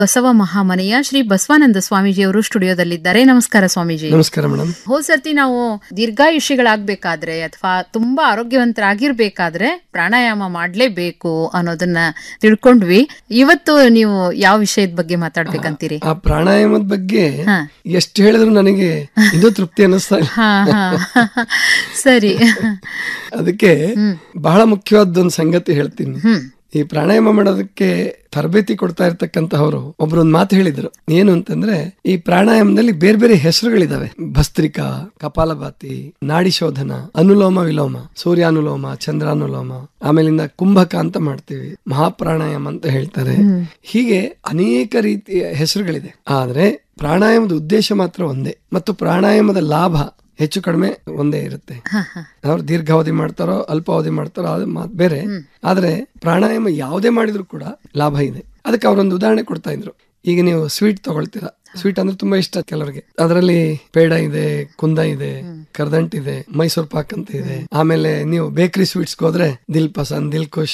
ಬಸವ ಮಹಾಮನೆಯ ಶ್ರೀ ಬಸವಾನಂದ ಸ್ವಾಮೀಜಿಯವರು ಸ್ಟುಡಿಯೋದಲ್ಲಿದ್ದಾರೆ ನಮಸ್ಕಾರ ಸ್ವಾಮೀಜಿ ನಮಸ್ಕಾರ ಮೇಡಮ್ ಹೋದ್ ಸರ್ತಿ ನಾವು ದೀರ್ಘಾಯುಷಿಗಳಾಗ್ಬೇಕಾದ್ರೆ ಅಥವಾ ತುಂಬಾ ಆರೋಗ್ಯವಂತರಾಗಿರ್ಬೇಕಾದ್ರೆ ಪ್ರಾಣಾಯಾಮ ಮಾಡ್ಲೇಬೇಕು ಅನ್ನೋದನ್ನ ತಿಳ್ಕೊಂಡ್ವಿ ಇವತ್ತು ನೀವು ಯಾವ ವಿಷಯದ ಬಗ್ಗೆ ಮಾತಾಡ್ಬೇಕಂತೀರಿ ಆ ಪ್ರಾಣಾಯಾಮದ ಬಗ್ಗೆ ಹಾ. ಎಷ್ಟು ಹೇಳಿದ್ರು ನನಗೆ ಇದು ತೃಪ್ತಿ ಅನ್ನಿಸ್ತಾ ಇಲ್ಲ ಹಾ ಹಾ ಸರಿ ಅದಕ್ಕೆ ಬಹಳ ಮುಖ್ಯವಾದ ಒಂದು ಸಂಗತಿ ಹೇಳ್ತೀನಿ ಹ್ಮ್ ಈ ಪ್ರಾಣಾಯಾಮ ಮಾಡೋದಕ್ಕೆ ತರಬೇತಿ ಕೊಡ್ತಾ ಇರ್ತಕ್ಕಂತಹವರು ಒಬ್ರು ಒಂದು ಮಾತು ಹೇಳಿದ್ರು ಏನು ಅಂತಂದ್ರೆ ಈ ಪ್ರಾಣಾಯಾಮದಲ್ಲಿ ಬೇರೆ ಬೇರೆ ಹೆಸರುಗಳಿದಾವೆ ಭಸ್ತ್ರಿಕಾ ಕಪಾಲಭಾತಿ ನಾಡಿ ಶೋಧನ ಅನುಲೋಮ ವಿಲೋಮ ಸೂರ್ಯಾನುಲೋಮ ಚಂದ್ರಾನುಲೋಮ ಆಮೇಲಿಂದ ಕುಂಭಕ ಅಂತ ಮಾಡ್ತೀವಿ ಮಹಾಪ್ರಾಣಾಯಾಮ ಅಂತ ಹೇಳ್ತಾರೆ ಹೀಗೆ ಅನೇಕ ರೀತಿಯ ಹೆಸರುಗಳಿದೆ ಆದ್ರೆ ಪ್ರಾಣಾಯಾಮದ ಉದ್ದೇಶ ಮಾತ್ರ ಒಂದೇ ಮತ್ತು ಪ್ರಾಣಾಯಾಮದ ಲಾಭ ಹೆಚ್ಚು ಕಡಿಮೆ ಒಂದೇ ಇರುತ್ತೆ ಹಾ ಹಾ ಅವ್ರು ದೀರ್ಘಾವಧಿ ಮಾಡ್ತಾರೋ ಅಲ್ಪಾವಧಿ ಮಾಡ್ತಾರೋ ಅದು ಮಾತು ಬೇರೆ ಆದ್ರೆ ಪ್ರಾಣಾಯಾಮ ಯಾವುದೇ ಮಾಡಿದ್ರು ಕೂಡ ಲಾಭ ಇದೆ ಅದಕ್ಕೆ ಅವರೊಂದು ಉದಾಹರಣೆ ಕೊಡ್ತಾ ಇದ್ರು ಈಗ ನೀವು ಸ್ವೀಟ್ ತಗೊಳ್ತೀರಾ ಸ್ವೀಟ್ ಅಂದ್ರೆ ತುಂಬಾ ಇಷ್ಟ ಕೆಲವರಿಗೆ ಅದರಲ್ಲಿ ಪೇಡ ಇದೆ ಕುಂದ ಇದೆ ಕರ್ದಂಟ್ ಇದೆ ಮೈಸೂರ್ ಪಾಕ್ ಅಂತ ಇದೆ ಆಮೇಲೆ ನೀವು ಬೇಕರಿ ಸ್ವೀಟ್ಸ್ ಹೋದ್ರೆ ದಿಲ್ ಪಸಂದ್ ದಿಲ್ ಖುಷ್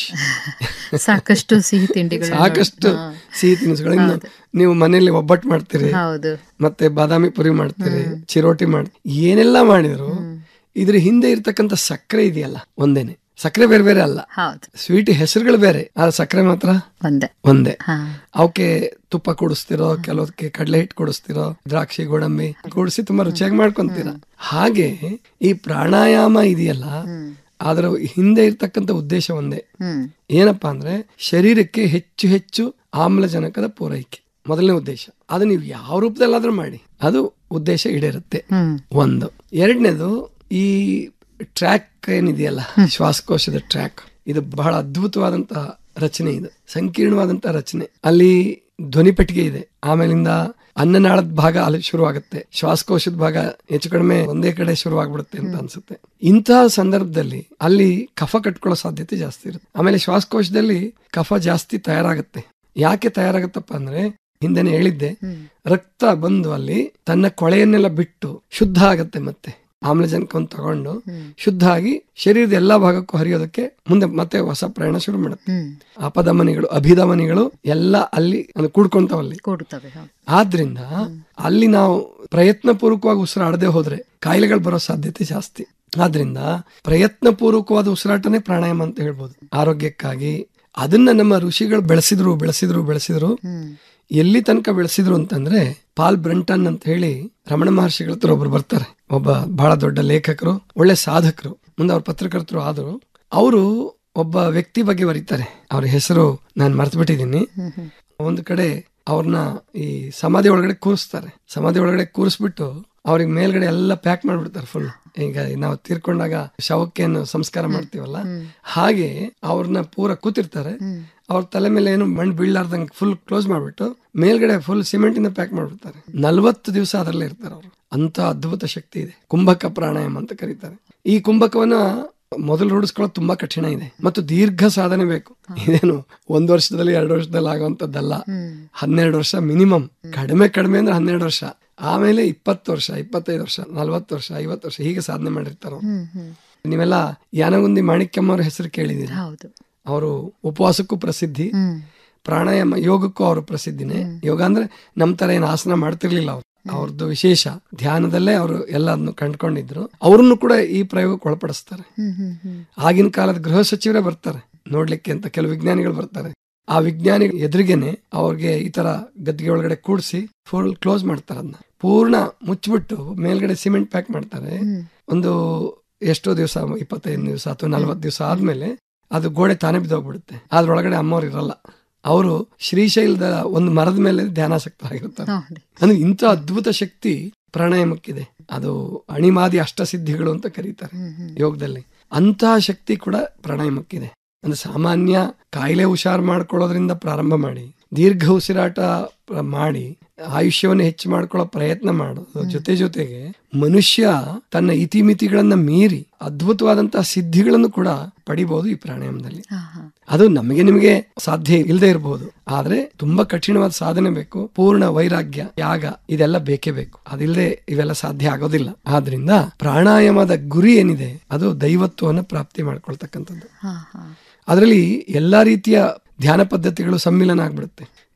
ಸಾಕಷ್ಟು ಸಿಹಿ ತಿಂಡಿಗಳು ಸಾಕಷ್ಟು ಸಿಹಿ ತಿನಿಸುಗಳು ಇನ್ನು ನೀವು ಮನೆಯಲ್ಲಿ ಒಬ್ಬಟ್ಟು ಮಾಡ್ತೀರಿ ಹೌದು ಮತ್ತೆ ಬಾದಾಮಿ ಪುರಿ ಮಾಡ್ತೀರಿ ಚಿರೋಟಿ ಮಾಡಿ ಏನೆಲ್ಲ ಮಾಡಿದ್ರು ಇದ್ರ ಹಿಂದೆ ಇರ್ತಕ್ಕಂಥ ಸಕ್ಕರೆ ಇದೆಯಲ್ಲ ಒಂದೇನೆ ಸಕ್ಕರೆ ಬೇರೆ ಬೇರೆ ಅಲ್ಲ ಹೌದು ಸ್ವೀಟ್ ಹೆಸರುಗಳು ಬೇರೆ ಆದ್ರೆ ಸಕ್ಕರೆ ಮಾತ್ರ ಒಂದೇ ಒಂದೇ ಹಾ ಅವಕ್ಕೆ ತುಪ್ಪ ಕುಡಿಸ್ತಿರೋ ಕೆಲವಕ್ಕೆ ಕಡಲೆ ಹಿಟ್ಟು ಕುಡಿಸ್ತಿರೋ ದ್ರಾಕ್ಷಿ ಗೋಡಂಬಿ ಕೂಡಿಸಿ ತುಂಬಾ ರುಚಿಯಾಗಿ ಮಾಡ್ಕೊಂತೀರ ಹಾಗೆ ಈ ಪ್ರಾಣಾಯಾಮ ಇದೆಯಲ್ಲ ಅದರ ಹಿಂದೆ ಇರ್ತಕ್ಕಂಥ ಉದ್ದೇಶ ಒಂದೇ ಹ್ಮ್ ಏನಪ್ಪಾ ಅಂದ್ರೆ ಶರೀರಕ್ಕೆ ಹೆಚ್ಚು ಹೆಚ್ಚು ಆಮ್ಲಜನಕದ ಪೂರೈಕೆ ಮೊದಲನೇ ಉದ್ದೇಶ ಅದು ನೀವು ಯಾವ ರೂಪದಲ್ಲಾದ್ರೂ ಮಾಡಿ ಅದು ಉದ್ದೇಶ ಈಡೇರುತ್ತೆ ಹ್ಮ್ ಒಂದು ಎರಡನೇದು ಈ ಟ್ರ್ಯಾಕ್ ಏನಿದೆಯಲ್ಲ ಶ್ವಾಸಕೋಶದ ಟ್ರ್ಯಾಕ್ ಇದು ಬಹಳ ಅದ್ಭುತವಾದಂತಹ ರಚನೆ ಇದು ಸಂಕೀರ್ಣವಾದಂತಹ ರಚನೆ ಅಲ್ಲಿ ಧ್ವನಿ ಪೆಟ್ಟಿಗೆ ಇದೆ ಆಮೇಲಿಂದ ಅನ್ನನಾಳದ ಭಾಗ ಅಲ್ಲಿ ಶುರುವಾಗುತ್ತೆ ಶ್ವಾಸಕೋಶದ ಭಾಗ ಹೆಚ್ಚು ಕಡಿಮೆ ಒಂದೇ ಕಡೆ ಶುರುವಾಗ್ಬಿಡುತ್ತೆ ಅಂತ ಅನ್ಸುತ್ತೆ ಇಂತಹ ಸಂದರ್ಭದಲ್ಲಿ ಅಲ್ಲಿ ಕಫ ಕಟ್ಕೊಳ್ಳೋ ಸಾಧ್ಯತೆ ಜಾಸ್ತಿ ಇರುತ್ತೆ ಆಮೇಲೆ ಶ್ವಾಸಕೋಶದಲ್ಲಿ ಕಫ ಜಾಸ್ತಿ ತಯಾರಾಗುತ್ತೆ ಯಾಕೆ ತಯಾರಾಗುತ್ತಪ್ಪ ಅಂದ್ರೆ ಹಿಂದೆನೆ ಹೇಳಿದ್ದೆ ರಕ್ತ ಬಂದು ಅಲ್ಲಿ ತನ್ನ ಕೊಳೆಯನ್ನೆಲ್ಲ ಬಿಟ್ಟು ಶುದ್ಧ ಆಗತ್ತೆ ಮತ್ತೆ ಆಮ್ಲಜನಕವನ್ನು ತಗೊಂಡು ಶುದ್ಧ ಆಗಿ ಶರೀರದ ಎಲ್ಲಾ ಭಾಗಕ್ಕೂ ಹರಿಯೋದಕ್ಕೆ ಮುಂದೆ ಮತ್ತೆ ಹೊಸ ಪ್ರಯಾಣ ಶುರು ಮಾಡುತ್ತೆ ಹ್ಮ್ ಅಪಧಮನಿಗಳು ಅಭಿಧಮನಿಗಳು ಎಲ್ಲ ಅಲ್ಲಿ ಅಂದ್ರೆ ಕೂಡ್ಕೊಂತಾವಲ್ಲಿ ಕೊಡುತ್ತವೆ ಹೌದು ಆದ್ರಿಂದ ಅಲ್ಲಿ ನಾವು ಪ್ರಯತ್ನ ಪೂರ್ವಕವಾಗಿ ಉಸಿರಾಡದೆ ಹೋದ್ರೆ ಕಾಯಿಲೆಗಳು ಬರೋ ಸಾಧ್ಯತೆ ಜಾಸ್ತಿ ಆದ್ರಿಂದ ಪ್ರಯತ್ನ ಪೂರ್ವಕವಾದ ಉಸಿರಾಟನೇ ಪ್ರಾಣಾಯಾಮ ಅಂತ ಹೇಳ್ಬೋದು ಆರೋಗ್ಯಕ್ಕಾಗಿ ಅದನ್ನ ನಮ್ಮ ಋಷಿಗಳು ಬೆಳೆಸಿದ್ರು ಬೆಳೆಸಿದ್ರು ಬೆಳೆಸಿದ್ರು ಹ್ಮ್ ಎಲ್ಲಿ ತನಕ ಬೆಳೆಸಿದ್ರು ಅಂತಂದ್ರೆ ಪಾಲ್ ಬ್ರಂಟನ್ ಅಂತ ಹೇಳಿ ರಮಣ ಮಹರ್ಷಿಗಳ ಹತ್ರ ಒಬ್ರು ಬರ್ತಾರೆ ಒಬ್ಬ ಬಹಳ ದೊಡ್ಡ ಲೇಖಕರು ಒಳ್ಳೆ ಸಾಧಕರು ಮುಂದೆ ಅವ್ರ ಪತ್ರಕರ್ತರು ಆದ್ರು ಅವರು ಒಬ್ಬ ವ್ಯಕ್ತಿ ಬಗ್ಗೆ ಬರೀತಾರೆ ಅವ್ರ ಹೆಸರು ನಾನು ಮರ್ತು ಬಿಟ್ಟಿದ್ದೀನಿ ಹ್ಮ್ ಹ್ಮ್ ಒಂದು ಕಡೆ ಅವ್ರನ್ನ ಈ ಸಮಾಧಿ ಒಳಗಡೆ ಕೂರಿಸ್ತಾರೆ ಸಮಾಧಿ ಒಳಗಡೆ ಕೂರಿಸ್ಬಿಟ್ಟು ಅವ್ರಿಗೆ ಮೇಲ್ಗಡೆ ಎಲ್ಲ ಪ್ಯಾಕ್ ಮಾಡ್ಬಿಡ್ತಾರೆ ಫುಲ್ ಈಗ ನಾವು ತೀರ್ಕೊಂಡಾಗ ಶವಕ್ಕೆ ಏನು ಸಂಸ್ಕಾರ ಮಾಡ್ತೀವಲ್ಲ ಹಾಗೆ ಅವ್ರನ್ನ ಪೂರ ಕೂತಿರ್ತಾರೆ ಅವ್ರ ತಲೆ ಮೇಲೆ ಏನು ಮಣ್ಣು ಬೀಳಾರ್ದಂಗೆ ಫುಲ್ ಕ್ಲೋಸ್ ಮಾಡ್ಬಿಟ್ಟು ಮೇಲ್ಗಡೆ ಫುಲ್ ಸಿಮೆಂಟ್ ಇಂದ ಪ್ಯಾಕ್ ಮಾಡ್ಬಿಡ್ತಾರೆ ನಲ್ವತ್ತು ದಿವಸ ಅದರಲ್ಲೇ ಇರ್ತಾರೆ ಅವರು ಅಂತ ಅದ್ಭುತ ಶಕ್ತಿ ಇದೆ ಕುಂಭಕ ಪ್ರಾಣಾಯಾಮ ಅಂತ ಕರೀತಾರೆ ಈ ಕುಂಭಕವನ್ನ ಮೊದಲು ರೂಢಿಸ್ಕೊಳ್ಳೋದು ತುಂಬಾ ಕಠಿಣ ಇದೆ ಮತ್ತು ದೀರ್ಘ ಸಾಧನೆ ಬೇಕು ಇದೇನು ಒಂದ್ ವರ್ಷದಲ್ಲಿ ಎರಡು ವರ್ಷದಲ್ಲಿ ಆಗುವಂತದ್ದಲ್ಲ ಹನ್ನೆರಡು ವರ್ಷ ಮಿನಿಮಮ್ ಕಡಿಮೆ ಕಡಿಮೆ ಅಂದ್ರೆ ಹನ್ನೆರಡು ವರ್ಷ ಆಮೇಲೆ ಇಪ್ಪತ್ತು ವರ್ಷ ಇಪ್ಪತ್ತೈದು ವರ್ಷ ನಲ್ವತ್ತು ವರ್ಷ ಐವತ್ತು ವರ್ಷ ಹೀಗೆ ಸಾಧನೆ ಮಾಡಿರ್ತಾರ ಅವ್ರು. ಹ್ಮ್ ಹ್ಮ್ ನೀವೆಲ್ಲ ಯಾನಗುಂದಿ ಮಾಣಿಕ್ಯಮ್ಮ ಅವ್ರ ಹೆಸರು ಕೇಳಿದೀರಿ ಹೌದು ಅವರು ಉಪವಾಸಕ್ಕೂ ಪ್ರಸಿದ್ಧಿ ಹ್ಮ್ ಪ್ರಾಣಾಯಾಮ ಯೋಗಕ್ಕೂ ಅವರು ಪ್ರಸಿದ್ಧಿನೇ ಯೋಗ ಅಂದ್ರೆ ನಮ್ ತರ ಏನು ಆಸನ ಮಾಡ್ತಿರ್ಲಿಲ್ಲ ಅವ್ರು ಅವ್ರದ್ದು ವಿಶೇಷ ಧ್ಯಾನದಲ್ಲೇ ಅವರು ಎಲ್ಲದನ್ನು ಕಂಡ್ಕೊಂಡಿದ್ರು ಅವ್ರನ್ನು ಕೂಡ ಈ ಪ್ರಯೋಗಕ್ಕೆ ಒಳಪಡಿಸ್ತಾರೆ ಹ್ಮ್ ಹ್ಮ್ ಹ್ಮ್ ಆಗಿನ ಕಾಲದ ಗೃಹ ಸಚಿವರೇ ಬರ್ತಾರೆ ನೋಡ್ಲಿಕ್ಕೆ ಅಂತ ಕೆಲವು ವಿಜ್ಞಾನಿಗಳು ಬರ್ತಾರೆ ಆ ವಿಜ್ಞಾನಿ ಎದುರಿಗೆನೆ ಅವ್ರಿಗೆ ಈ ತರ ಗದ್ದಿಗೆ ಒಳಗಡೆ ಕೂಡಿಸಿ ಫುಲ್ ಕ್ಲೋಸ್ ಮಾಡ್ತಾರೆ ಅದನ್ನ ಪೂರ್ಣ ಮುಚ್ಚಿಬಿಟ್ಟು ಮೇಲ್ಗಡೆ ಸಿಮೆಂಟ್ ಪ್ಯಾಕ್ ಮಾಡ್ತಾರೆ ಹ್ಮ್ ಒಂದು ಎಷ್ಟೋ ದಿವಸ ಇಪ್ಪತ್ತೈದು ದಿವಸ ಅಥವಾ ನಲ್ವತ್ತು ದಿವಸ ಆದ್ಮೇಲೆ ಅದು ಗೋಡೆ ತಾನೇ ಬಿದ್ದೋಗ್ಬಿಡುತ್ತೆ ಅದ್ರೊಳಗಡೆ ಅಮ್ಮವ್ರು ಇರಲ್ಲ ಅವರು ಶ್ರೀಶೈಲದ ಒಂದು ಮರದ ಮೇಲೆ ಧ್ಯಾನಾಸಕ್ತರಾಗಿರ್ತಾರೆ ನೋಡಿ ಅಂದ್ರೆ ಇಂಥ ಅದ್ಭುತ ಶಕ್ತಿ ಪ್ರಾಣಾಯಾಮಕ್ಕಿದೆ ಅದು ಅಣಿಮಾದಿ ಅಷ್ಟಸಿದ್ಧಿಗಳು ಅಂತ ಕರೀತಾರೆ ಹ್ಮ್ ಹ್ಮ್ ಯೋಗದಲ್ಲಿ ಅಂತಹ ಶಕ್ತಿ ಕೂಡ ಪ್ರಾಣಾಯಾಮಕ್ಕಿದೆ ಅಂದ್ರೆ ಸಾಮಾನ್ಯ ಕಾಯಿಲೆ ಹುಷಾರ್ ಮಾಡ್ಕೊಳ್ಳೋದ್ರಿಂದ ಪ್ರಾರಂಭ ಮಾಡಿ ದೀರ್ಘ ಉಸಿರಾಟ ಪ್ರ- ಮಾಡಿ ಆಯುಷ್ಯವನ್ನು ಹೆಚ್ಚು ಮಾಡ್ಕೊಳ್ಳೋ ಪ್ರಯತ್ನ ಮಾಡೋದು ಜೊತೆ ಜೊತೆಗೆ ಮನುಷ್ಯ ತನ್ನ ಇತಿಮಿತಿಗಳನ್ನ ಮೀರಿ ಅದ್ಭುತವಾದಂತಹ ಸಿದ್ಧಿಗಳನ್ನು ಕೂಡ ಪಡಿಬಹುದು ಈ ಪ್ರಾಣಾಯಾಮದಲ್ಲಿ ಹಾ ಹಾ ಅದು ನಮಗೆ ನಿಮಗೆ ಸಾಧ್ಯ ಇಲ್ಲದೆ ಇರಬಹುದು ಆದ್ರೆ ತುಂಬಾ ಕಠಿಣವಾದ ಸಾಧನೆ ಬೇಕು ಪೂರ್ಣ ವೈರಾಗ್ಯ ಯಾಗ ಇದೆಲ್ಲ ಬೇಕೇ ಬೇಕು ಅದಿಲ್ಲದೆ ಇವೆಲ್ಲ ಸಾಧ್ಯ ಆಗೋದಿಲ್ಲ ಆದ್ರಿಂದ ಪ್ರಾಣಾಯಾಮದ ಗುರಿ ಏನಿದೆ ಅದು ದೈವತ್ವವನ್ನು ಪ್ರಾಪ್ತಿ ಮಾಡ್ಕೊಳ್ತಕ್ಕಂಥದ್ದು ಹಾ ಹಾ ಅದರಲ್ಲಿ ಎಲ್ಲಾ ರೀತಿಯ ಧ್ಯಾನ ಪದ್ಧತಿಗಳು ಸಮ್ಮಿಲನ ಆಗ್ಬಿಡುತ್ತೆ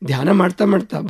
ಧ್ಯಾನ ಮಾಡ್ತಾ ಮಾಡ್ತಾ